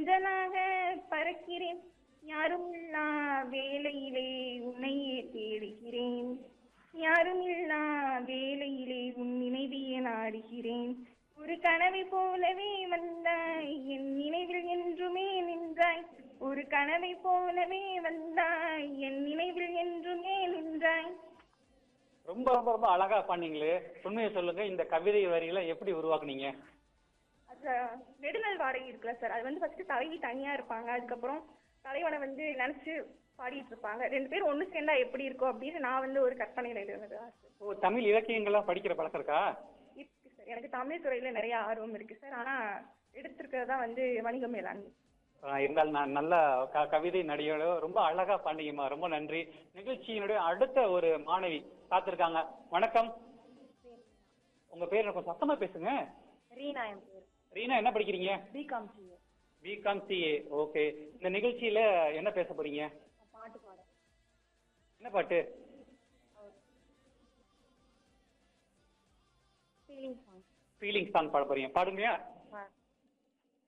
தென்றலாக பறக்கிறேன் யாரும் இல்லா வேலையிலே உன்னையே தேடுகிறேன் யாரும் இல்லா வேலையிலே உன் நினைவியே நாடுகிறேன் ஒரு கனவை போலவே வந்தாய் என் நினைவில் என்றுமே நின்றாய் ஒரு கனவை போலவே வந்தாய் என் நினைவில் என்றுமே நின்றாய் ரொம்ப ரொம்ப ரொம்ப அழகா பண்ணீங்களே உண்மையை சொல்லுங்க இந்த கவிதை வரிகளை எப்படி உருவாக்குனீங்க அது நெடுநல் வாடகை இருக்குல்ல சார் அது வந்து ஃபர்ஸ்ட் தலைவி தனியா இருப்பாங்க அதுக்கப்புறம் தலைவனை வந்து நினைச்சு பாடிட்டு இருப்பாங்க ரெண்டு பேரும் ஒண்ணு சேர்ந்தா எப்படி இருக்கும் அப்படின்னு நான் வந்து ஒரு கற்பனையில இருந்தது சார் ஓ தமிழ் இலக்கியங்கள்லாம் படிக்கிற பழக்கம் இருக்கா இருக்கு சார் எனக்கு தமிழ் துறையில நிறைய ஆர்வம் இருக்கு சார் ஆனா எடுத்திருக்கிறது தான் வந்து வணிக மேலாண்மை ஆஹ் இருந்தாலும் நான் நல்ல க- கவிதை நடிகையோட ரொம்ப அழகா பண்ணீங்கம்மா ரொம்ப நன்றி நிகழ்ச்சியினுடைய அடுத்த ஒரு மாணவி காத்திருக்காங்க வணக்கம் உங்க பேர் எனக்கு கொஞ்சம் சத்தமா பேசுங்க ரீனா என் பேர் ரீனா என்ன படிக்கிறீங்க B Com C A B Com C A okay இந்த நிகழ்ச்சியில என்ன பேச போறீங்க பாட்டு பாட என்ன பாட்டு ஃபீலிங் சாங் ஃபீலிங் சாங் பாட போறீங்க பாடுங்க